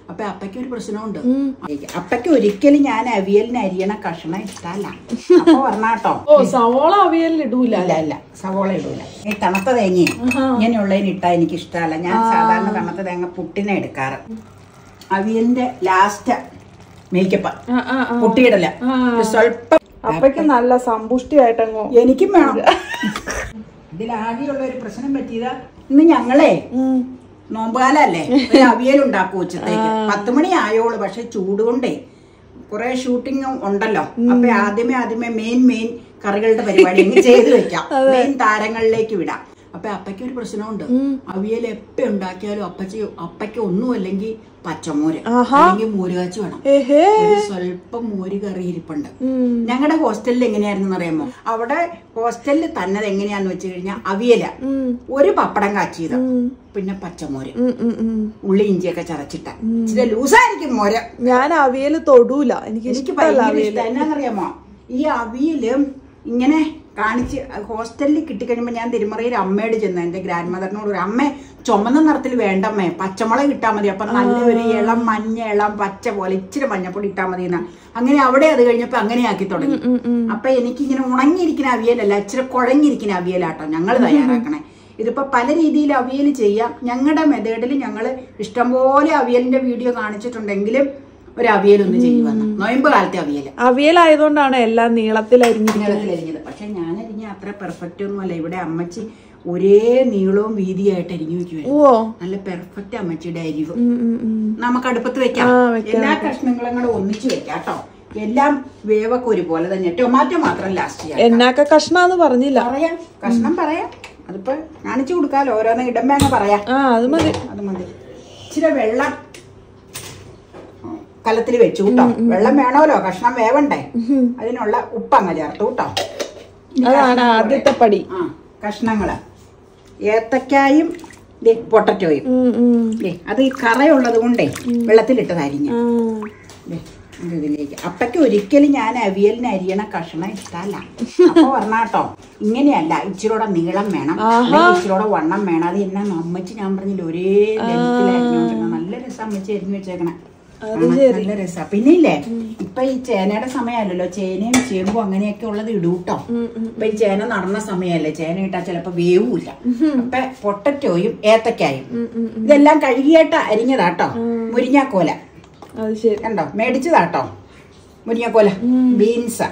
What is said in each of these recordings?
അപ്പൊ അപ്പയ്ക്ക് ഒരു പ്രശ്നമുണ്ട് അപ്പയ്ക്ക് ഒരിക്കലും ഞാൻ അവിയലിന് അരിയണ കഷണം ഇഷ്ടമല്ല അപ്പൊ പറഞ്ഞാട്ടോ ഓ സവോള അവിയലിൽ ഇടൂല ഇല്ല ഇല്ല സവോള ഇടൂല ഈ തണുത്ത തേങ്ങ ഇങ്ങനെയുള്ളതിന് ഇട്ടാ എനിക്ക് ഇഷ്ടമല്ല ഞാൻ സാധാരണ തണുത്ത തേങ്ങ പുട്ടിനെ എടുക്കാറ് അവിയലിന്റെ ലാസ്റ്റ് മേക്കപ്പ് ആ, ആ, ആ. പുട്ടിയിടല സ്വല്പം അപ്പയ്ക്ക് നല്ല സമ്പുഷ്ടിയായിട്ടങ്ങോ എനിക്കും വേണം ഇതിലാകെയുള്ള ഒരു പ്രശ്നം പറ്റിയതാ ഇന്ന് ഞങ്ങളെ നോമ്പുകാലല്ലേ ഒരു അവിയൽ ഉണ്ടാക്കും ഉച്ചത്തേക്ക് പത്ത് മണി ആയോളൂ പക്ഷെ ചൂട് കൊണ്ടേ കുറെ ഷൂട്ടിംഗ് ഉണ്ടല്ലോ അപ്പൊ ആദ്യമേ ആദ്യമേ മെയിൻ മെയിൻ കറികളുടെ പരിപാടി അങ്ങ് ചെയ്തു വെക്കാം മെയിൻ താരങ്ങളിലേക്ക് വിടാം അപ്പൊ അപ്പയ്ക്ക് ഒരു പ്രശ്നമുണ്ട് അവിയൽ എപ്പ ഉണ്ടാക്കിയാലും അപ്പച്ചി അപ്പയ്ക്ക് ഒന്നും അല്ലെങ്കിൽ പച്ചമോര് അല്ലെങ്കിൽ മോരുകാച്ചി വേണം ഏഹേ ഒരു സ്വല്പം മോര് കറി ഇരിപ്പുണ്ട് ഞങ്ങളുടെ ഹോസ്റ്റലിൽ എങ്ങനെയായിരുന്നു അറിയാമോ അവിടെ ഹോസ്റ്റലിൽ തന്നെ എങ്ങനെയാന്ന് വെച്ച് കഴിഞ്ഞാൽ അവിയല ഒരു പപ്പടം കാച്ചിയത് പിന്നെ പച്ചമോര് ഉം, ഉം, ഉം. ഉള്ളി ഇഞ്ചിയൊക്കെ ചതച്ചിട്ട ഇച്ചിരി ലൂസായിരിക്കും മോര് ഞാൻ അവിയല് തൊടൂല എനിക്ക് എനിക്ക് ഇഷ്ടമല്ല ഭയങ്കര അവിയല് ഇഷ്ടം എന്നാന്നറിയാമോ ഈ അവിയല് ഇങ്ങനെ കാണിച്ച് ഹോസ്റ്റലിൽ കിട്ടിക്കഴിയുമ്പോൾ ഞാൻ തിരുമറയിൽ അമ്മയോട് ചെന്നു എന്റെ ഗ്രാൻഡ് മദറിനോട് ഒരു അമ്മ ചുമന്ന നിറത്തിൽ വേണ്ടമ്മേ പച്ചമുളക് ഇട്ടാൽ മതി അപ്പൊ നല്ലൊരു ഇളം മഞ്ഞ ഇളം പച്ച പോലെ ഇച്ചിരി മഞ്ഞപ്പൊടി ഇട്ടാൽ മതി എന്നാ അങ്ങനെ അവിടെ അത് കഴിഞ്ഞപ്പോ അങ്ങനെ ആക്കി തുടങ്ങി അപ്പൊ എനിക്കിങ്ങനെ ഉണങ്ങിയിരിക്കുന്ന അവിയലല്ല ഇച്ചിരി കുഴങ്ങിയിരിക്കുന്ന അവിയലാട്ടോ ഞങ്ങൾ തയ്യാറാക്കണേ ഇതിപ്പോ പല രീതിയിൽ അവിയൽ ചെയ്യാം ഞങ്ങളുടെ മെത്തേഡിൽ ഞങ്ങൾ ഇഷ്ടംപോലെ അവിയലിന്റെ വീഡിയോ കാണിച്ചിട്ടുണ്ടെങ്കിലും ഒരു അവിയലൊന്ന് ചെയ്യുവന്ന് നോയമ്പ് കാലത്തെ അവിയൽ അവിയലായതുകൊണ്ടാണ് എല്ലാം നീളത്തിൽ അരിഞ്ഞിരിക്കുന്നത് നീളത്തിലരിഞ്ഞത് പക്ഷെ ഞാൻ അരിഞ്ഞ അത്ര പെർഫെക്റ്റ് ഒന്നുമല്ല ഇവിടെ അമ്മച്ചി ഒരേ നീളവും വീതിയായിട്ട് അരിഞ്ഞു വെക്കുവായിരുന്നു ഓ നല്ല പെർഫെക്റ്റ് അമ്മച്ചിയുടെ അരിവ് ഉം, ഉം, ഉം. നമുക്ക് അടുപ്പത്ത് വെക്കാം ആ, വെക്കാം, എല്ലാ കഷ്ണങ്ങളും കൂടെ ഒന്നിച്ച് വെക്കാം കേട്ടോ എല്ലാം വേവൊക്കെ ഒരുപോലെ തന്നെ ടൊമാറ്റോ മാത്രം ലാസ്റ്റ് ചെയ്യാം എന്നാക്ക കഷ്ണാന്ന് പറഞ്ഞില്ല പറയാം കഷ്ണം പറയാം അതിപ്പോ കാണിച്ചു കൊടുക്കാലോ ഓരോന്ന് ഇടമ്പേങ്ങ പറയാം ആ അത് മതി അത് മതി ഇച്ചിരി വെള്ളം കലത്തിൽ വെച്ചു കേട്ടോ വെള്ളം വേണമല്ലോ കഷ്ണം വേവണ്ടേ അതിനുള്ള ഉപ്പങ്ങ ചേർത്തു കേട്ടോ ഇനി അതാണ് കഷ്ണം ആദ്യത്തെ പടി ആ കഷ്ണങ്ങള് ഏത്തക്കായും ദേ പൊട്ടറ്റോയും ഉം, ഉം. ദേ അത് ഈ കറയുള്ളത് കൊണ്ടേ വെള്ളത്തിലിട്ടതരിഞ്ഞ ആ. ദേ, ഇത് ഇതിലേക്ക് അപ്പയ്ക്ക് ഒരിക്കലും ഞാൻ അവിയലിന് അരിയണ കഷ്ണം ഇഷ്ടമല്ല അപ്പൊ പറഞ്ഞാട്ടോ ഇങ്ങനെയല്ല ഇച്ചിരൂടെ നീളം വേണം അല്ലെങ്കിൽ ഇച്ചിരൂടെ വണ്ണം വേണം അത് എന്നാ അമ്മച്ചി ഞാൻ പറഞ്ഞില്ല ഒരേ ലെങ്ത്തിൽ അരിഞ്ഞോണ്ടിരുന്ന നല്ല രസം അമ്മച്ചി അരിഞ്ഞു വെച്ചേക്കണേ ആണ്, നല്ല രസാ പിന്നെ ഇല്ലേ ഇപ്പൊ ഈ ചേനയുടെ സമയമല്ലല്ലോ ചേനയും ചേമ്പും അങ്ങനെയൊക്കെ ഉള്ളത് ഇടൂട്ടോ ഇപ്പൊ ഈ ചേന നടന്ന സമയമല്ലേ ചേന ഇട്ടാ ചിലപ്പോ വേവൂല അപ്പൊ പൊട്ടറ്റോയും ഏത്തക്കായും ഇതെല്ലാം കഴുകിയായിട്ട് അരിഞ്ഞതാട്ടോ മുരിങ്ങാക്കോല അത് ശരി കണ്ടോ മേടിച്ചതാട്ടോ മുരിങ്ങക്കോല ബീൻസ്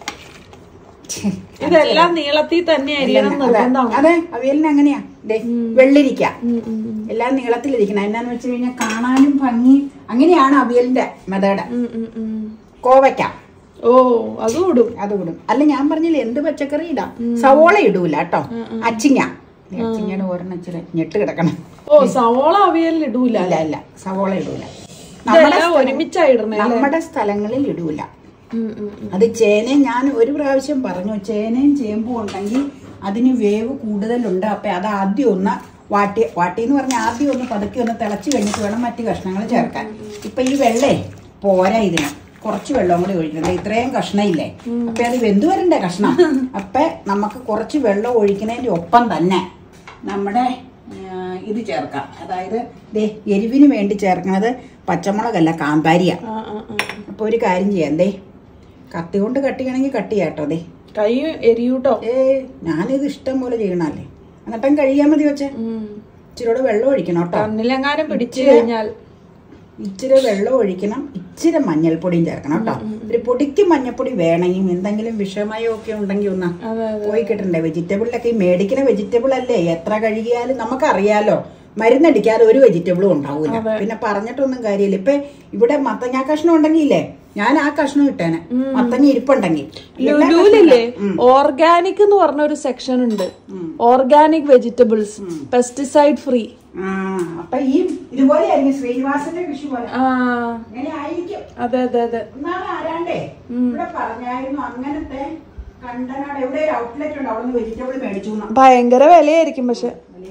ഇതെല്ലാം നീളത്തിൽ തന്നെ അരിയണം നിർബന്ധമാണ് അതെ അവിയലിന് അങ്ങനെയാ ദേ വെള്ളിരിക്ക എല്ലാം നീളത്തിലിരിക്കണം എന്നാന്ന് വെച്ച് കഴിഞ്ഞാൽ കാണാനും ഭംഗി അങ്ങനെയാണ് അവിയലിന്റെ മെത്തേഡ് ഉം, ഉം, ഉം. കോവയ്ക്ക ഓ അതും ഇടും അത് വിടും അല്ല ഞാൻ പറഞ്ഞില്ല എന്ത് പച്ചക്കറി ഇടാം സവോള ഇടൂല കേട്ടോ അച്ചിങ്ങ ദേ, അച്ചിങ്ങയുടെ ഒരെണ്ണം ഇച്ചിരി ഞെട്ട് കിടക്കണം ഓ സവോള അവിയലിൽ ഇടൂല അല്ല അല്ല സവോള ഇടൂല ഇതെല്ലാം ഒരുമിച്ചാ ഇടണേ നമ്മുടെ സ്ഥലങ്ങളിൽ ഇടൂല ഉം, ഉം, ഉം. അത് ചേന ഞാൻ ഒരു പ്രാവശ്യം പറഞ്ഞു ചേനയും ചേമ്പും ഉണ്ടെങ്കിൽ അതിന് വേവ് കൂടുതലുണ്ട് അപ്പൊ അത് ആദ്യം ഒന്ന് വാട്ടി വാട്ടി എന്ന് പറഞ്ഞാൽ ആദ്യം ഒന്ന് പതുക്കെ ഒന്ന് തിളച്ച് കഴിഞ്ഞിട്ട് വേണം മറ്റു കഷ്ണങ്ങൾ ചേർക്കാൻ ഇപ്പൊ ഈ വെള്ളേ പോരാ ഇതിന് കുറച്ച് വെള്ളം കൂടി ഒഴിക്കണം ഇത്രയും കഷ്ണം ഇല്ലേ അപ്പൊ അത് വെന്തു വരണ്ടേ കഷ്ണം അപ്പൊ നമുക്ക് കുറച്ച് വെള്ളം ഒഴിക്കുന്നതിന്റെ ഒപ്പം തന്നെ നമ്മുടെ ആ, ഇത് ചേർക്കാം അതായത് ദേ എരിവിന് വേണ്ടി ചേർക്കുന്നത് പച്ചമുളകല്ല കാന്താരിയാ ആ, ആ, ആ. അപ്പൊ ഒരു കാര്യം ചെയ്യാം ദേ കത്തി കൊണ്ട് കട്ട് ചെയ്യണമെങ്കിൽ കട്ട് ചെയ്യാം കേട്ടോ ദേ കൈ എരിയൂട്ടോ ഏ ഞാനിത് ഇഷ്ടം പോലെ ചെയ്യണല്ലേ എന്നിട്ടും കഴിയാൻ മതി വെച്ചേ ഇച്ചിരി വെള്ളം ഒഴിക്കണം കേട്ടോ കണ്ണിലെങ്ങാനും പിടിച്ചു കഴിഞ്ഞാൽ ഇച്ചിരി വെള്ളം ഒഴിക്കണം ഇച്ചിരി മഞ്ഞൾപ്പൊടിയും ചേർക്കണം കേട്ടോ ഒരു പൊടിക്ക് മഞ്ഞൾപ്പൊടി വേണമെങ്കിൽ എന്തെങ്കിലും വിഷമയോ ഒക്കെ ഉണ്ടെങ്കിൽ ഒന്ന് അതെ പോയി കിട്ടണ്ടേ വെജിറ്റബിളിലൊക്കെ ഈ മേടിക്കുന്ന വെജിറ്റബിൾ അല്ലേ എത്ര കഴുകിയാലും നമുക്കറിയാലോ മരുന്നടിക്കാതെ ഒരു വെജിറ്റബിളും ഉണ്ടാവൂല പിന്നെ പറഞ്ഞിട്ടൊന്നും കാര്യമില്ല ഇപ്പൊ ഇവിടെ മത്തങ്ങ കഷ്ണം ഉണ്ടെങ്കിൽ ഇല്ലേ ഞാൻ ആ കഷ്ണം ഇട്ടേനെ മത്തങ്ങ ഇരിപ്പുണ്ടെങ്കിൽ എല്ലാ ലുലുവിലില്ലേ ഓർഗാനിക് എന്ന് പറഞ്ഞ ഒരു സെക്ഷൻ ഉണ്ട് ഓർഗാനിക് വെജിറ്റബിൾസ് പെസ്റ്റിസൈഡ് ഫ്രീ ആ അപ്പൊ ഈ ഇതുപോലെ ആയിരിക്കും ശ്രീനിവാസന്റെ കൃഷി പോലെ ആ അങ്ങനെ ആയിരിക്കും അതെ അതെ അതെ എന്നാണ് ആരാണ്ടേ ഇവിടെ പറഞ്ഞായിരുന്നു അങ്ങനത്തെ കണ്ടനാട് എവിടെ ഒരു ഔട്ട്ലെറ്റ് ഉണ്ട് അവിടെ നിന്ന് വെജിറ്റബിൾ മേടിച്ചു എന്ന്. ഭയങ്കര വിലയായിരിക്കും പക്ഷെ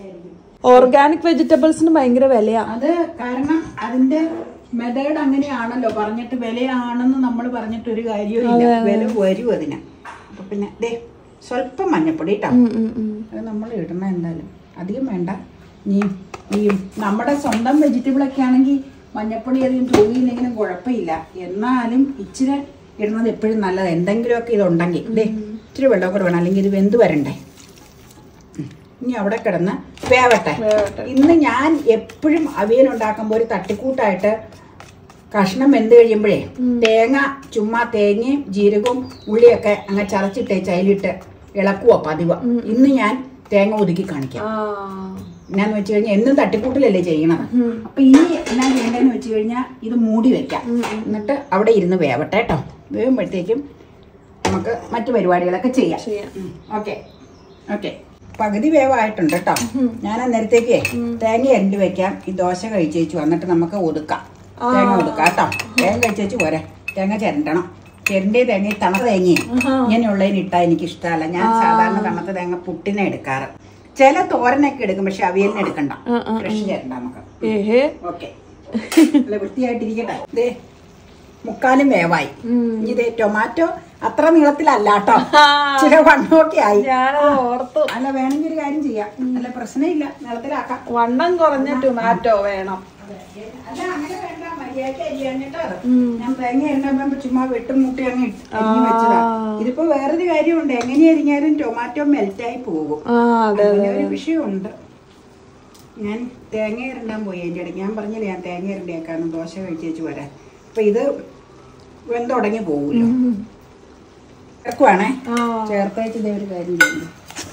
ഓർഗാനിക് വെജിറ്റബിൾസിന് ഭയങ്കര വിലയാ അത് കാരണം അതിന്റെ മെത്തേഡ് അങ്ങനെയാണല്ലോ പറഞ്ഞിട്ട് വിലയാണെന്ന് നമ്മൾ പറഞ്ഞിട്ട് ഒരു കാര്യവും വില വരും അതിന് അപ്പൊ പിന്നെ ദേ സ്വല്പം മഞ്ഞപ്പൊടി കേട്ടോ ഉം, ഉം, ഉം. അത് നമ്മൾ ഇടണം എന്തായാലും അധികം വേണ്ട ഈ ഈ നമ്മുടെ സ്വന്തം വെജിറ്റബിൾ ഒക്കെ ആണെങ്കിൽ മഞ്ഞപ്പൊടി അധികം തൂങ്ങിയില്ലെങ്കിലും കുഴപ്പമില്ല എന്നാലും ഇച്ചിരി ഇടുന്നത് എപ്പോഴും നല്ലത് എന്തെങ്കിലുമൊക്കെ ഇതുണ്ടെങ്കിൽ ഇതേ ഇച്ചിരി വെള്ളം കൂടെ വേണം അല്ലെങ്കിൽ ഇത് വെന്ത് വരണ്ടേ ഉം. ഇനി അവിടെ കിടന്ന് വേവട്ടെ വേവട്ടെ. ഇന്ന് ഞാൻ എപ്പോഴും അവിയൽ ഉണ്ടാക്കുമ്പോൾ ഒരു തട്ടിക്കൂട്ടായിട്ട് കഷ്ണം വെന്ത് കഴിയുമ്പോഴേ തേങ്ങ ചുമ്മാ തേങ്ങയും ജീരകവും ഉള്ളിയൊക്കെ അങ്ങ് ചതച്ചിട്ടേച്ച് അതിലിട്ട് ഇളക്കുവോ പതിവ് ഇന്ന് ഞാൻ തേങ്ങ ഒതുക്കി കാണിക്കാം ആ എന്നാന്ന് വെച്ച് കഴിഞ്ഞാൽ എന്നും തട്ടിക്കൂട്ടിലല്ലേ ചെയ്യണത് അപ്പൊ ഇനി എന്നാ ചെയ്യേണ്ടതെന്ന് വെച്ച് കഴിഞ്ഞാൽ ഇത് മൂടി വെക്കാം എന്നിട്ട് അവിടെ ഇരുന്ന് വേവട്ടെ കേട്ടോ വേവുമ്പോഴത്തേക്കും നമുക്ക് മറ്റു പരിപാടികളൊക്കെ ചെയ്യാം ചെയ്യാം ഓക്കെ ഓക്കെ പകുതി വേവായിട്ടുണ്ട് കേട്ടോ ഞാൻ അന്നേരത്തേക്ക് തേങ്ങ അരിഞ്ഞു വെക്കാം ഈ ദോശ കഴിച്ചേച്ചു വന്നിട്ട് നമുക്ക് ഒതുക്കാം തേങ്ങ ഒതുക്കാം കേട്ടോ തേങ്ങ കഴിച്ചേച്ചു പോരെ തേങ്ങ ചിരണ്ടണം ചെരണ്ടേ തേങ്ങ ഈ തണുത്ത തേങ്ങയും ഇങ്ങനെയുള്ളതിന് ഇട്ടാൽ എനിക്ക് ഇഷ്ടമല്ല ഞാൻ സാധാരണ തണുത്ത തേങ്ങ പുട്ടിനെ എടുക്കാറ് ചില തോരനൊക്കെ എടുക്കും പക്ഷെ അവിയലിന് എടുക്കണ്ട ഫ്രഷ് ചിരണ്ട നമുക്ക് ഏഹേ ഓക്കെ നല്ല വൃത്തിയായിട്ടിരിക്കട്ടെ ദേ മുക്കാലും വേവായി ഇനി ഇതേ ടൊമാറ്റോ അത്ര നീളത്തിലല്ല കേട്ടോ ചില വണ്ണമൊക്കെ ആയി ഞാനത് ഓർത്തു അല്ല വേണമെങ്കിൽ ഒരു കാര്യം ചെയ്യാം അല്ല പ്രശ്നമില്ല നീളത്തിലാക്കാം വണ്ണം കുറഞ്ഞ ടൊമാറ്റോ വേണം അല്ല അങ്ങനെ വേണ്ട മര്യാദക്ക് അരിയാഞ്ഞിട്ട് ഞാൻ തേങ്ങ എണ്ണ ചുമ്മാ വെട്ടും മുട്ടി അങ്ങ് ഇട്ട് അരിഞ്ഞ് വെച്ചതാ ഇതിപ്പോ വേറൊരു കാര്യമുണ്ട് എങ്ങനെ അരിഞ്ഞാലും ടൊമാറ്റോ മെൽറ്റായി പോകും ആ അതെ അങ്ങനെ ഒരു വിഷയമുണ്ട് ഞാൻ തേങ്ങ ഇരണ്ടാൻ പോയി അതിൻ്റെ ഇടയ്ക്ക് ഞാൻ പറഞ്ഞില്ലേ ഞാൻ തേങ്ങ ഇരണ്ടിയേക്കാന്ന് ദോശ കഴിച്ചേച്ച് വരാൻ അപ്പൊ ഇത് വെന്തുടങ്ങി പോകുമല്ലോ ഇറക്കുവാണേ ആ ചേർത്തേച്ച് ഇതേ ഒരു കാര്യം ചെയ്യുന്നു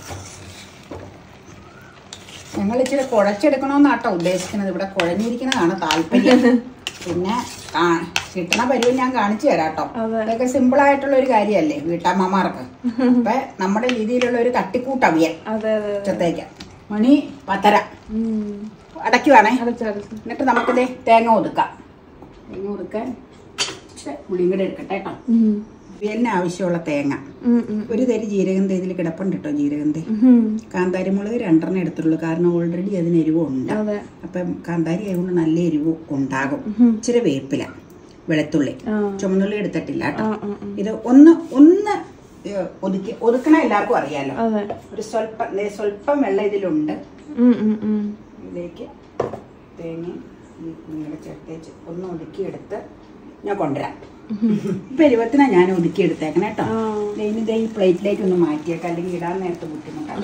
ഞങ്ങൾ ഇച്ചിരി കുഴച്ചെടുക്കണമെന്നാട്ടോ ഉദ്ദേശിക്കുന്നത് ഇവിടെ കുഴഞ്ഞിരിക്കുന്നതാണ് താല്പര്യം പിന്നെ കാ- കിട്ടണ പരിവും ഞാൻ കാണിച്ചു തരാം കേട്ടോ അതെ. ഇതൊക്കെ സിമ്പിൾ ആയിട്ടുള്ള ഒരു കാര്യമല്ലേ വീട്ടമ്മമാർക്ക് അപ്പൊ നമ്മുടെ രീതിയിലുള്ള ഒരു തട്ടിക്കൂട്ടവിയൽ അതെ അതെ അതെ ഉച്ചത്തേക്ക് മണി പത്തര ഉം. അടയ്ക്കുവാണേ അടച്ചടച്ച് എന്നിട്ട് നമുക്കിത് തേങ്ങ ഒതുക്കാം തേങ്ങ ഒതുക്കാൻ ഇച്ചിരി പുളിയും കൂടെ എടുക്കട്ടെ കേട്ടോ ഉം. വിയലിന് ആവശ്യമുള്ള തേങ്ങ ഉം, ഉം. ഒരു തരി ജീരകം തേ ഇതിൽ കിടപ്പുണ്ട് കേട്ടോ ജീരകം തേ ഉം. കാന്താരിമുളക് രണ്ടെണ്ണം എടുത്തുള്ളൂ കാരണം ഓൾറെഡി അതിന് എരിവുണ്ട് അതെ അപ്പം കാന്താരി ആയതുകൊണ്ട് നല്ല എരിവ് ഉണ്ടാകും ഇച്ചിരി വേപ്പില വെളുത്തുള്ളി ആ ചുമന്നുള്ളി എടുത്തിട്ടില്ല കേട്ടോ ആ, ആ, ആ. ഇത് ഒന്ന് ഒന്ന് ഏ, ഒതുക്കി ഒതുക്കണ എല്ലാവർക്കും അറിയാലോ അതെ ഒരു സ്വല്പം ദേ സ്വല്പം വെള്ളം ഇതിലുണ്ട് ഉം, ഉം, ഉം. ഇതിലേക്ക് തേങ്ങ ഈ കുഞ്ഞിയുടെ ചേർത്തേച്ച് ഒന്ന് ഒതുക്കിയെടുത്ത് ഞാൻ കൊണ്ടുവരാം ഇപ്പൊ ഇരുപത്തിനാ ഞാൻ ഒതുക്കിയെടുത്തേക്കണേ കേട്ടോ ആ. ദേ ഇനി ദേ ഈ പ്ലേറ്റിലേക്ക് ഒന്ന് മാറ്റിയേക്കാം അല്ലെങ്കിൽ ഇടാൻ നേരത്തെ ബുദ്ധിമുട്ടാണ്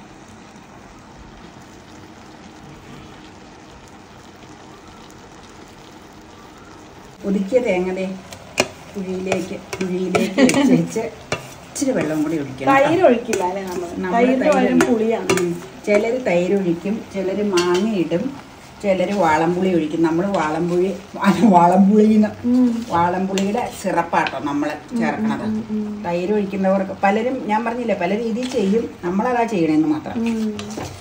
ഒതുക്കിയ തേങ്ങ ദേ കുഴിയിലേക്ക് കുഴിയിലേക്ക് വെച്ച് വെച്ച് ഇച്ചിരി വെള്ളം കൂടി ഒഴിക്കണം കേട്ടോ. തൈര് ഒഴിക്കില്ല അല്ലേ നമ്മള് നമ്മള് തൈരിന് തൈര് പകരം ഇടണം. പുളിയാണ് ഉം. ചിലര് തൈര് ഒഴിക്കും ചിലര് മാങ്ങ ഇടും ചിലര് വാളംപുളി ഒഴിക്കും നമ്മൾ വാളംപുളി അല്ല, വാളംപുളിന്ന് വാളംപുളിയുടെ സിറപ്പാട്ടോ നമ്മൾ ചേർക്കണത് തൈര് ഒഴിക്കുന്നവർക്ക് പലരും ഞാൻ പറഞ്ഞില്ലേ പല രീതിയിൽ ചെയ്യും നമ്മളതാ ചെയ്യണമെന്ന് മാത്രം ഉം.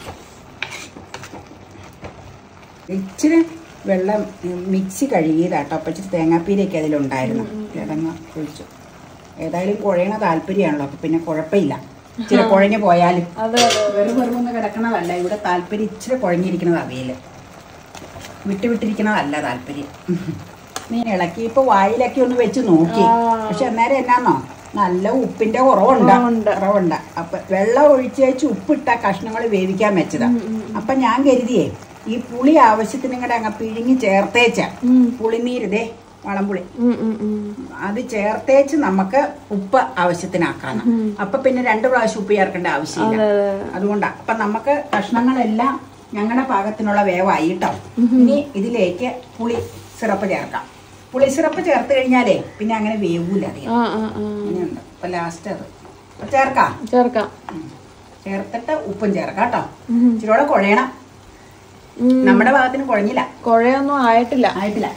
ഇച്ചിരി വെള്ളം ഉം, മിക്സി കഴുകിയതാട്ടോ അപ്പം ഇച്ചിരി തേങ്ങാപ്പീരയൊക്കെ അതിലുണ്ടായിരുന്നു അതങ്ങ് ഒഴിച്ചു ഏതായാലും കുഴയണ താല്പര്യമാണല്ലോ അപ്പം പിന്നെ കുഴപ്പമില്ല ഇച്ചിരി കുഴഞ്ഞു പോയാലും അതെ അതെ വെറും വെറുമൊന്നും കിടക്കണതല്ല ഇവിടെ താല്പര്യം ഇച്ചിരി കുഴഞ്ഞിരിക്കുന്നത് അവിയൽ വിട്ടുവിട്ടിരിക്കണതല്ല താല്പര്യം നീ ഇളക്കി ഇപ്പൊ വായിലൊക്കെ ഒന്ന് വെച്ച് നോക്കി പക്ഷെ അന്നേരം എന്നാന്നോ നല്ല ഉപ്പിന്റെ കുറവുണ്ട് കുറവുണ്ട്. കുറവുണ്ട് അപ്പൊ വെള്ളം ഒഴിച്ച് വെച്ച് ഉപ്പിട്ട കഷ്ണങ്ങൾ വേവിക്കാൻ വെച്ചതാ അപ്പൊ ഞാൻ കരുതിയേ ഈ പുളി ആവശ്യത്തിന് ഇങ്ങടെ അങ്ങ് പിഴിഞ്ഞ് ചേർത്തേച്ച ഉം. പുളിനീരിതേ വളംപുളി ഉം, ഉം, ഉം. അത് ചേർത്തേച്ച് നമുക്ക് ഉപ്പ് ആവശ്യത്തിനാക്കാണ് അപ്പൊ പിന്നെ രണ്ട് പ്രാവശ്യം ഉപ്പ് ചേർക്കേണ്ട ആവശ്യമില്ല അതെ അതെ അതുകൊണ്ടാ അപ്പൊ നമുക്ക് കഷ്ണങ്ങളെല്ലാം ഞങ്ങളുടെ പാകത്തിനുള്ള വേവായി കേട്ടോ ഇനി ഇതിലേക്ക് പുളി സിറപ്പ് ചേർക്കാം പുളി സിറപ്പ് ചേർത്ത് കഴിഞ്ഞാലേ പിന്നെ അങ്ങനെ വേവൂല അധികം ആ ആ ആ അങ്ങനെയുണ്ട് അപ്പൊ ലാസ്റ്റ് അത് അപ്പൊ ചേർക്കാം ചേർക്കാം ഉം. ചേർത്തിട്ട് ഉപ്പും ചേർക്കാം കേട്ടോ ഉം. ഇച്ചിരൂടെ കുഴയണം ഉം. നമ്മുടെ ഭാഗത്തിന് കുഴഞ്ഞില്ല കുഴയൊന്നും ആയിട്ടില്ല ആയിട്ടില്ല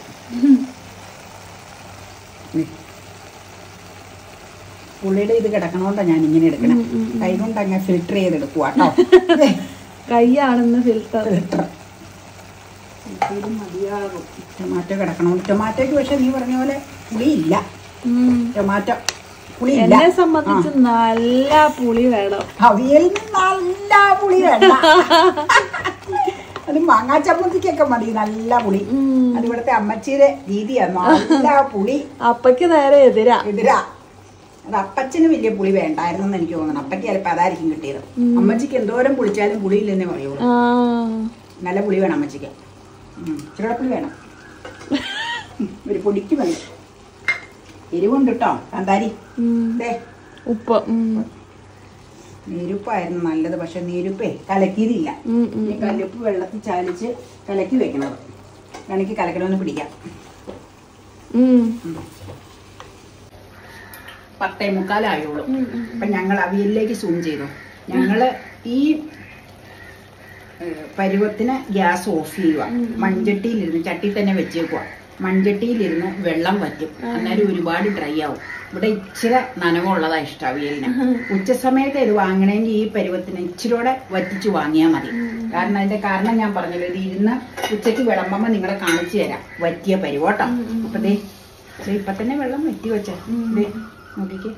ഉം. പുളിയുടെ ഇത് കിടക്കണോണ്ടാ ഞാൻ ഇങ്ങനെ എടുക്കണം കൈ കൊണ്ട് അങ്ങ് ഫിൽറ്റർ ചെയ്തെടുക്കുക കേട്ടോ കൈയാണെന്ന് ഫിൽറ്റർ ഫിൽറ്റർ ഇത് മതിയാകും ടൊമാറ്റോ കിടക്കണം ടൊമാറ്റോയ്ക്ക് പക്ഷെ നീ പറഞ്ഞ പോലെ പുളിയില്ല ടൊമാറ്റോ പുളിയില്ല എന്നെ സംബന്ധിച്ച് നല്ല പുളി വേണം അവിയലിന് നല്ല പുളി വേണ്ട അത് മാങ്ങാ ചമ്മന്തിക്കൊക്കെ മതി നല്ല പുളി അത് ഇവിടുത്തെ അമ്മച്ചിയുടെ രീതിയാണ് നല്ല പുളി അപ്പയ്ക്ക് നേരെ എതിരാ എതിരാ അത് അപ്പച്ചന് വലിയ പുളി വേണ്ടായിരുന്നെന്ന് എനിക്ക് തോന്നുന്നു അപ്പയ്ക്ക് ചിലപ്പോൾ അതായിരിക്കും കിട്ടിയത് അമ്മച്ചിക്ക് എന്തോരം പുളിച്ചാലും പുളിയില്ലെന്നേ പറയുള്ളൂ ആ നല്ല പുളി വേണം അമ്മച്ചിക്ക് ഉം. ഇച്ചിരി പുളി വേണം ഉം, ഒരു പൊടിക്ക് മതി എരിവുണ്ട് കേട്ടോ കാന്താരി ഉം. ദേ ഉപ്പ് ഉം. നീരുപ്പായിരുന്നു നല്ലത് പക്ഷെ നീരുപ്പേ കലക്കിയതില്ല ഉം, ഉം. ഈ കല്ലുപ്പ് വെള്ളത്തിൽ ചാലിച്ച് കലക്കി വെക്കണത് എനിക്ക് കലക്കലൊന്ന് പിടിക്കാം ഉം. പത്തേ മുക്കാലായുള്ളൂ അപ്പൊ ഞങ്ങൾ അവിയലിലേക്ക് സൂം ചെയ്തു ഞങ്ങള് ഈ ഏഹ്, പരുവത്തിന് ഗ്യാസ് ഓഫ് ചെയ്യുക മൺചട്ടിയിലിരുന്ന് ചട്ടി തന്നെ വെച്ചേക്കുക മൺചട്ടിയിലിരുന്ന് വെള്ളം വറ്റും അന്നേരം ഒരുപാട് ഡ്രൈ ആവും ഇവിടെ ഇച്ചിരി നനവുള്ളതാ ഇഷ്ടം അവിയലിന് ഉച്ച സമയത്ത് ഇത് വാങ്ങണമെങ്കിൽ ഈ പരുവത്തിന് ഇച്ചിരൂടെ വറ്റിച്ച് വാങ്ങിയാൽ മതി കാരണം അതിന്റെ കാരണം ഞാൻ പറഞ്ഞല്ലോ ഇത് ഇരുന്ന് ഉച്ചയ്ക്ക് വിളമ്പുമ്പോ നിങ്ങളെ കാണിച്ചു തരാം വറ്റിയ പരുവോട്ടോ അപ്പൊ ദേ ദേ ഇപ്പൊ തന്നെ വെള്ളം വറ്റി വെച്ചേ ദേ നോക്കിക്കേ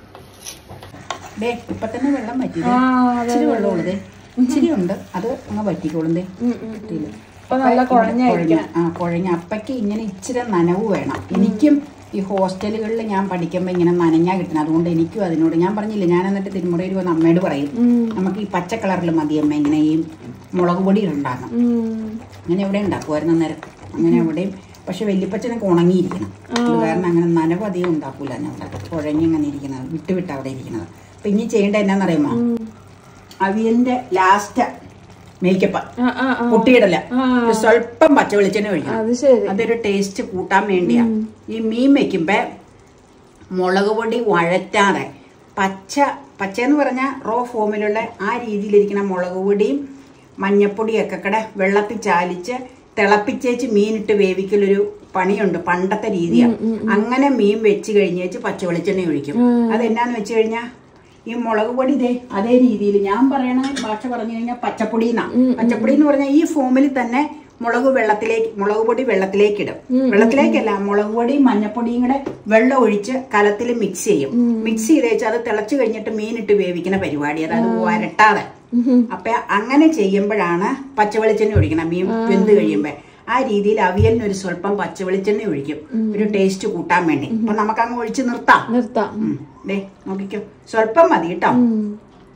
ദേ ഇപ്പൊ തന്നെ വെള്ളം വറ്റി ദേ. ആ, അതെ, ഇച്ചിരി വെള്ളമുള്ളൂ ദേ ഇച്ചിരി ഉണ്ട് അത് അങ്ങ് വറ്റിക്കോളും ദേ ഉം, ഉം. വറ്റിയില്ല. അപ്പൊ നല്ല അപ്പ കുഴഞ്ഞായിരിക്കും കുഴഞ്ഞ- ആ കുഴഞ്ഞ അപ്പയ്ക്ക് ഇങ്ങനെ ഇച്ചിരി നനവ് വേണം എനിക്കും ഈ ഹോസ്റ്റലുകളിൽ ഞാൻ പഠിക്കുമ്പോൾ ഇങ്ങനെ നനഞ്ഞാ കിട്ടണം അതുകൊണ്ട് എനിക്കും അതിനോട് ഞാൻ പറഞ്ഞില്ലേ ഞാൻ എന്നിട്ട് തിരുമുറയിൽ വന്ന് അമ്മയോട് പറയും ഉം. നമുക്ക് ഈ പച്ച കളറിൽ മതി അമ്മ ഇങ്ങനെ ഈ മുളക് പൊടി ഉണ്ടാക്കണം ഉം. അങ്ങനെ എവിടെ ഉണ്ടാക്കുമായിരുന്നു അന്നേരം അങ്ങനെ എവിടെയും പക്ഷെ വല്യപ്പച്ചനൊക്കെ ഉണങ്ങിയിരിക്കണം അത് കാരണം അങ്ങനെ നനവ് അധികം ഉണ്ടാക്കൂല ഞാൻ കുഴഞ്ഞിങ്ങനെ ഇരിക്കുന്നത് വിട്ട് വിട്ട് അവിടെ ഇരിക്കുന്നത് അപ്പൊ ഇനി ചെയ്യേണ്ട എന്നാന്നറിയുമോ അവിയലിന്റെ ലാസ്റ്റ് മേക്കപ്പ് ആ, ആ, ആ. പൊട്ടിയിടല ആ. ഒരു സ്വല്പം പച്ച വെളിച്ചെണ്ണ ഒഴിക്കണം അത് ശരി അതൊരു ടേസ്റ്റ് കൂട്ടാൻ വേണ്ടിയാ ഈ മീൻ വെക്കുമ്പോ മുളക് പൊടി വഴറ്റാതെ പച്ച പച്ച എന്ന് പറഞ്ഞാൽ റോ ഫോമിലുള്ള ആ രീതിയിലിരിക്കുന്ന മുളക് പൊടിയും മഞ്ഞപ്പൊടിയൊക്കെ കൂടെ വെള്ളത്തിൽ ചാലിച്ച് തിളപ്പിച്ചേച്ച് മീനിട്ട് വേവിക്കലൊരു പണിയുണ്ട് പണ്ടത്തെ രീതിയാണ് അങ്ങനെ മീൻ വെച്ച് കഴിഞ്ഞേച്ച് പച്ച വെളിച്ചെണ്ണ ഒഴിക്കും അതെന്നാന്ന് വെച്ച് കഴിഞ്ഞാൽ ഈ മുളക് പൊടി ഇതേ അതേ രീതിയിൽ ഞാൻ പറയണ ഭാഷ പറഞ്ഞു കഴിഞ്ഞാൽ പച്ചപ്പൊടി എന്നാ പച്ചപ്പൊടി എന്ന് പറഞ്ഞാൽ ഈ ഫോമിൽ തന്നെ മുളക് വെള്ളത്തിലേക്ക് മുളക് പൊടി വെള്ളത്തിലേക്ക് ഇടും വെള്ളത്തിലേക്കല്ല മുളക് പൊടിയും മഞ്ഞപ്പൊടിയും കൂടെ വെള്ളം ഒഴിച്ച് കലത്തിൽ മിക്സ് ചെയ്യും മിക്സ് ചെയ്ത് വെച്ച് അത് തിളച്ചു കഴിഞ്ഞിട്ട് മീനിട്ട് വേവിക്കുന്ന പരിപാടി അതായത് വരട്ടാതെ അപ്പൊ അങ്ങനെ ചെയ്യുമ്പോഴാണ് പച്ചവെളിച്ചെണ്ണ ഒഴിക്കണം മീൻ വെന്ത് കഴിയുമ്പോ ആ രീതിയിൽ അവിയലിന് ഒരു സ്വല്പം പച്ചവെളിച്ചെണ്ണ ഒഴിക്കും ഒരു ടേസ്റ്റ് കൂട്ടാൻ വേണ്ടി അപ്പൊ നമുക്ക് അങ്ങ് ഒഴിച്ച് നിർത്താം നിർത്താം ഉം. ദേ നോക്കിക്കോ സ്വല്പം മതി കേട്ടോ ഉം.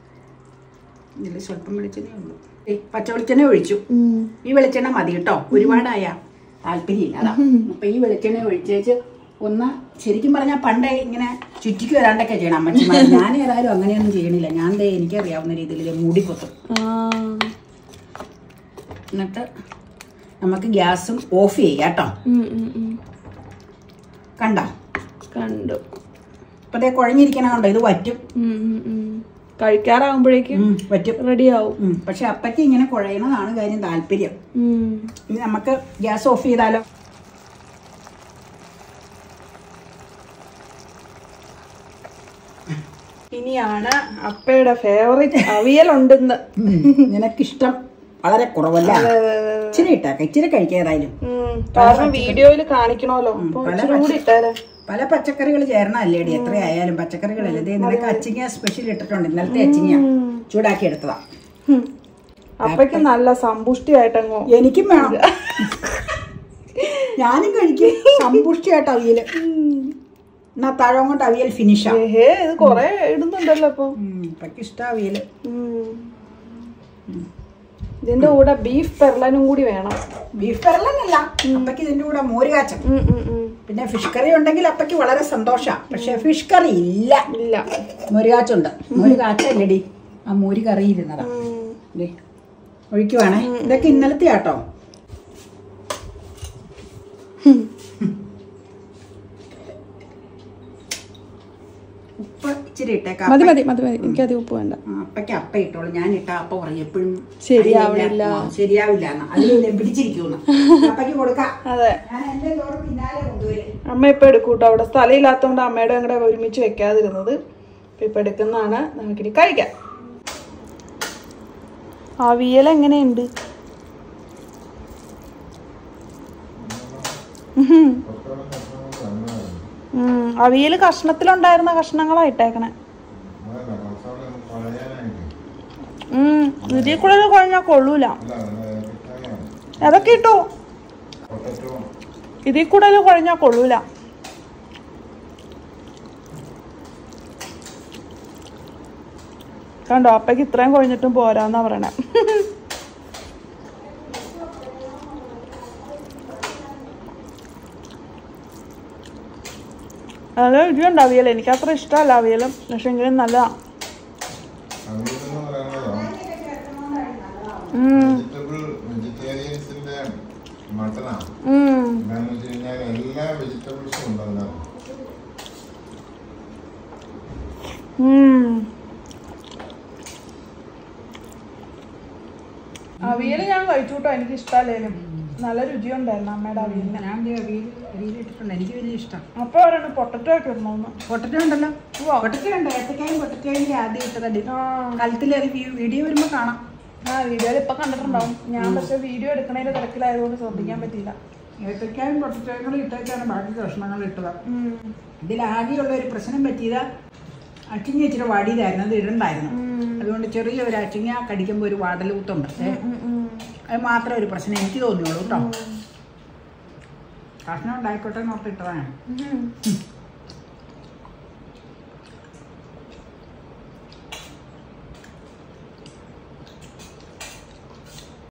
ഇതിൽ സ്വല്പം വെളിച്ചെണ്ണ ഉള്ളൂ ദേ, പച്ച വെളിച്ചെണ്ണ ഒഴിച്ചു ഉം. ഈ വെളിച്ചെണ്ണ മതി കേട്ടോ ഒരുപാടായ താല്പര്യമില്ല അതാ അപ്പൊ ഈ വെളിച്ചെണ്ണ ഒഴിച്ചേച്ച് ഒന്ന് ശരിക്കും പറഞ്ഞാൽ പണ്ടേ ഇങ്ങനെ ചുറ്റിക്ക് വരാണ്ടൊക്കെ ചെയ്യണം അമ്മച്ചിമാർ ഞാൻ ഏതായാലും അങ്ങനെയൊന്നും ചെയ്യണില്ല ഞാൻ ദേ എനിക്കറിയാവുന്ന രീതിയിൽ മൂടി കൊത്തും ആ. എന്നിട്ട് നമുക്ക് ഗ്യാസും ഓഫ് ചെയ്യാം കേട്ടോ ഉം, ഉം, ഉം. കണ്ടോ കണ്ടു ഇപ്പൊ ദേ കുഴഞ്ഞിരിക്കണ കണ്ടോ ഇത് വറ്റും ഉം, ഉം, ഉം. കഴിക്കാറാവുമ്പോഴേക്കും ഉം, വറ്റും റെഡിയാവും ഉം, പക്ഷെ അപ്പയ്ക്ക് ഇങ്ങനെ കുഴയണതാണ് കാര്യം താല്പര്യം ഉം. ഇനി നമുക്ക് ഗ്യാസ് ഓഫ് ചെയ്താലോ ഇനിയാണ് അപ്പയുടെ ഫേവറേറ്റ് അവിയലുണ്ടെന്ന് നിനക്കിഷ്ടം വളരെ കുറവല്ല ഇച്ചിരി ഇട്ടാക്ക ഇച്ചിരി കഴിക്കാതായാലും ഉം. കാരണം വീഡിയോയിൽ കാണിക്കണമല്ലോ അപ്പൊ പല ഇച്ചിരി കൂടി ഇട്ടേരെ പല പച്ചക്കറികൾ ചേരണല്ലേടി എത്രയായാലും പച്ചക്കറികളല്ലേ ദേ നിനക്ക് അച്ചിങ്ങ സ്പെഷ്യൽ ഇട്ടിട്ടുണ്ട് ഇന്നലത്തെ അച്ചിങ്ങ ചൂടാക്കി എടുത്തതാ ഉം. അപ്പയ്ക്ക് നല്ല സമ്പുഷ്ടിയായിട്ടങ്ങോ എനിക്കും വേണം ഞാനും കഴിക്കും സമ്പുഷ്ടിയായിട്ട് അവിയൽ എന്നാ താഴം കൊണ്ട് അവിയൽ ഫിനിഷാ ഏഹേ ഇത് കൊറേ ഇടുന്നുണ്ടല്ലോ ഇപ്പൊ ഇപ്പൊക്കെ ഇഷ്ടം അവിയൽ ഉം. ഇതിന്റെ കൂടെ ബീഫ് പെർലനും കൂടി വേണം ബീഫ് കറലല്ല അപ്പയ്ക്ക് ഇതിന്റെ കൂടെ മോര് കാച്ചം ഉം, ഉം, ഉം. പിന്നെ ഫിഷ് കറി ഉണ്ടെങ്കിൽ അപ്പയ്ക്ക് വളരെ സന്തോഷാ പക്ഷെ ഫിഷ് കറി ഇല്ല ഇല്ല മോര് കാച്ചുണ്ട് മോര് കാച്ചല്ലടി ആ മോര് കറി ഇരുന്നതാ ഉം. ദേ, ഒഴിക്കുവാണേ ഇതൊക്കെ ഇന്നലത്തെ ആട്ടോ ഉപ്പ് ഇച്ചിരി ഇട്ടേക്കാം മതി മതി മതി മതി എനിക്ക് അധികം ഉപ്പ് വേണ്ട ആ, അപ്പയ്ക്ക് അപ്പ ഇട്ടോളൂ ഞാൻ ഇട്ട അപ്പ പറയും എപ്പോഴും ശരിയാവണില്ല. ശരിയാവില്ല അതിലെ പിടിച്ചിരിക്കുന്നു അപ്പയ്ക്ക് കൊടുക്കാം അതെ ഞാൻ എന്റെ ചോറ് പിന്നാലെ കൊണ്ടുവരും അമ്മ ഇപ്പൊ എടുക്കൂട്ടോ അവിടെ സ്ഥലമില്ലാത്തോണ്ട് അമ്മയുടെ അങ്ങടെ ഒരുമിച്ച് വെക്കാതിരുന്നത് അപ്പൊ ഇപ്പൊ എടുക്കുന്നതാണ് നമുക്കിനി കഴിക്കാം അവിയൽ എങ്ങനെയുണ്ട് ഉഹും. ഉം. അവിയൽ കഷ്ണത്തിലുണ്ടായിരുന്ന കഷ്ണങ്ങളാ ഇട്ടേക്കണേ ഉം. ഇതിൽ കൂടെ കുഴഞ്ഞാ കൊള്ളൂല അതൊക്കെ ഇട്ടോ ഇതിൽ കൂടുതൽ കുഴഞ്ഞാ കൊള്ളൂല കണ്ടോ അപ്പയ്ക്ക് ഇത്രയും കുഴഞ്ഞിട്ടും പോരാന്നാ പറയണേ നല്ല രുചിയുണ്ട് അവിയൽ എനിക്ക് അത്ര ഇഷ്ടമല്ല അവിയലും പക്ഷെ എങ്കിലും നല്ലതാ അവിയലെന്ന് പറയുന്നത് ഉം, വെജിറ്റബിൾ വെജിറ്റേറിയൻസിന്റെ മട്ടനാണ് ഉം. എന്താണെന്ന് വെച്ച് കഴിഞ്ഞാൽ എല്ലാ വെജിറ്റബിൾസും ഉണ്ട് അതിനകത്ത് ഉം. അവിയൽ ഞാൻ കഴിച്ചു കേട്ടോ എനിക്ക് ഇഷ്ടമല്ലേലും നല്ല രുചിയുണ്ടായിരുന്നു അമ്മയുടെ അവിയലിന് ഞാൻ ദേ അവിയൽ അവിയലിട്ടിട്ടുണ്ട് എനിക്ക് വലിയ ഇഷ്ടം അപ്പൊ അവരാണ് പൊട്ടറ്റോ ഒക്കെ ഇടണമെന്ന് പൊട്ടറ്റോ ഉണ്ടല്ലോ പൊട്ടറ്റോ ഉണ്ട് ഏത്തക്കായും പൊട്ടറ്റോയും ആദ്യം ഇട്ടതടി ആ കലത്തിൽ അത് വീഡിയോ വരുമ്പോൾ കാണാം ആ വീഡിയോയിൽ ഇപ്പൊ കണ്ടിട്ടുണ്ടാവും ഞാൻ പക്ഷെ വീഡിയോ എടുക്കണതിന്റെ തിരക്കിലായതുകൊണ്ട് ശ്രദ്ധിക്കാൻ പറ്റിയില്ല ഏത്തക്കായും പൊട്ടറ്റോയും കൂടി ഇട്ടേക്കാണ് ബാക്കി കഷ്ണങ്ങൾ ഇട്ടത് ഉം. ഇതിൽ ആകെയുള്ള ഒരു പ്രശ്നം പറ്റിയത് അച്ചിങ്ങ ഇച്ചിരി വാടിയതായിരുന്നു അത് ഇടണ്ടായിരുന്നു അതുകൊണ്ട് ചെറിയ ഒരു അച്ചിങ്ങ കടിക്കുമ്പോൾ ഒരു വാടലൂത്തുണ്ട് ഏ, ഉം, ഉം. അത് മാത്രമേ ഒരു പ്രശ്നം എനിക്ക് തോന്നിയുള്ളൂ കേട്ടോ കഷ്ണം ഉണ്ടായിക്കോട്ടെ എന്ന് ഓർത്തിട്ടതാണ് ഉം.